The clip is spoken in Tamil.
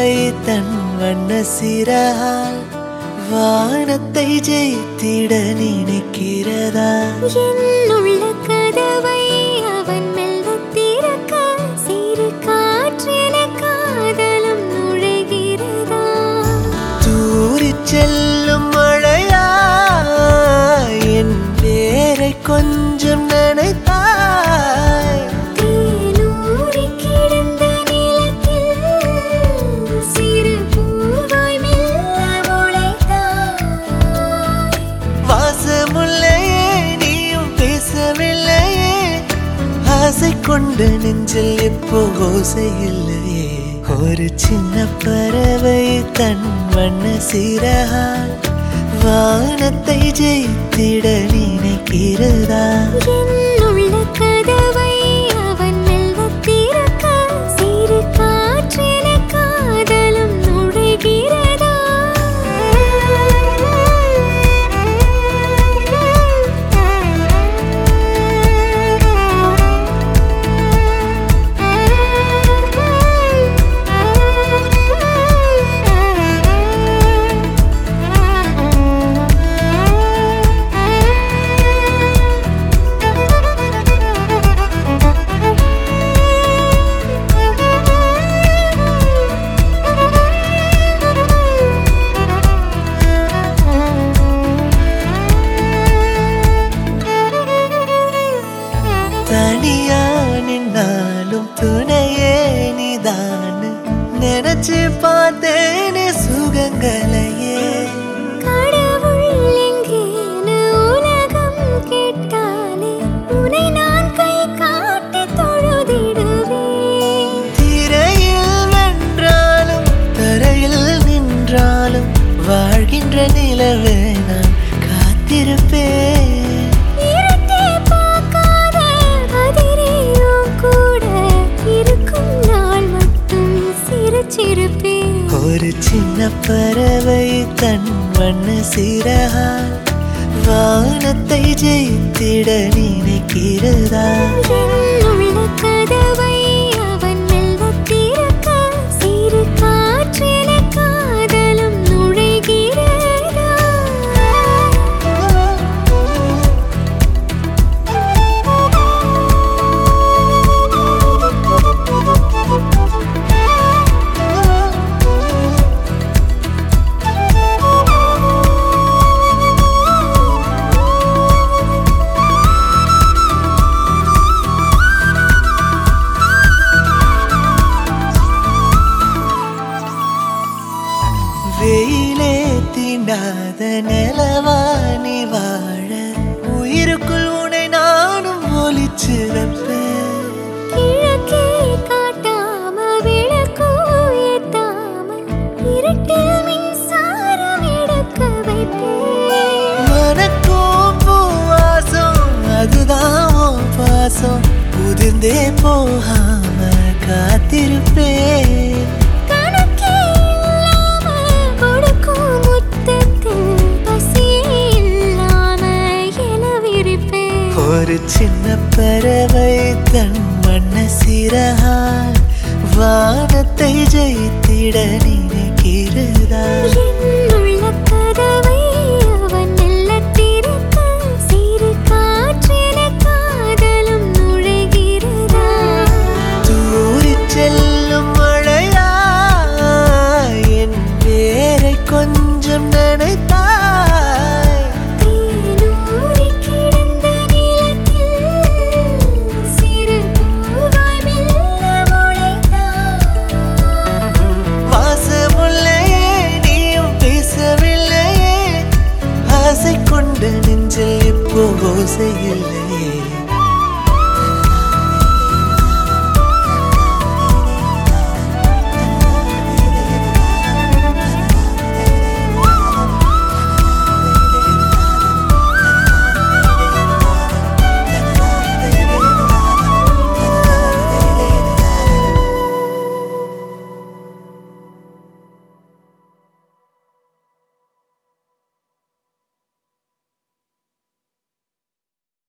பறவை தன் வண்ண சிறால் வானத்தை ஜெயித்திட நினைக்கிறதா என்னுள்ள கதவை அவன் மெல்ல திறக்க சிறு காற்றென காதலும் நுழைகிறதா தூரிச் செல்லும் மழையா என் பேரை கொஞ்சம் நினைத்தாய் தேனூறி கிடந்த நிலத்தில் சிறு பூவாய் மெல்ல முளைத்தாய் வாசமுல்லையே நீயும் பேசவில்லையே ஆசை கொண்டு நெஞ்சில் எப்போ ஓசை இல்லையே ஒரு சின்ன பறவை தன் வண்ண சிறகால் வானத்தை ஜெயித்திட நினைக்கிறதா என்னுள்ள கதவை அவன் மெல்ல திறக்க சிறு காற்றென காதலும் நுழைகிறதா தனியா நின்னாலும் துணையே நீதான்னு நினைச்சு பார்த்தேனே சுகங்களையே கடவுள் எங்கேன்னு உலகம் கேட்டாலே உன்னை நான் கை காட்டி தொழுதிடுவேன் திரையில் வென்றாலும் தரையில் நின்றாலும் வாழ்கின்ற நிலவே நான் காத்திருப்பேன் இருட்டே பார்க்காத அதிரியும் கூட இருக்கும் நாள் மட்டும் சிரிச்சிருப்பேன் ஒரு சின்ன பறவை தன் வண்ண சிறகால் வானத்தை ஜெயித்திட நினைக்கிறதா என்னுள்ள கதவை அவன் மெல்ல திறக்க சிறு காற்றென காதலும் நுழைகிறதா வெயிலே தீண்டாத நிலவாணி வாழ உயிருக்குள் உனை நானும் ஒலிச்சு வைப்பேன் கிழக்கே காட்டாம விளக்கோ ஏத்தாம இருட்டில் மின்சாரம் எடுக்க வைப்பேன் மனக்கும் பூவாசம் அதுதான் உன் பாசம் உதிர்ந்தே போகாம காத்திருப்பேன் கணக்கே இல்லாம கொடுக்கும் முத்தத்தில் பசியே இல்லாம எலவிருப்பேன் ஒரு சின்ன பறவை தன் வண்ண சிறகால் வானத்தை ஜெயித்திட நினைக்கிறதா என்னுள்ள கதவை அவன் மெல்ல திறக்க சிறு காற்றென காதலும் நுழைகிறதா தூரிச் செல்லும் மழையா என் பேரை கொஞ்சம் நினைத்தாய் தேனூறி கிடந்த நிலத்தில் சிறு பூவாய் மெல்ல முளைத்தாய் வாசமுல்லையே நீயும் பேசவில்லையே ஆசை கொண்டு நெஞ்சில் இப்போ ஓசை இல்லையே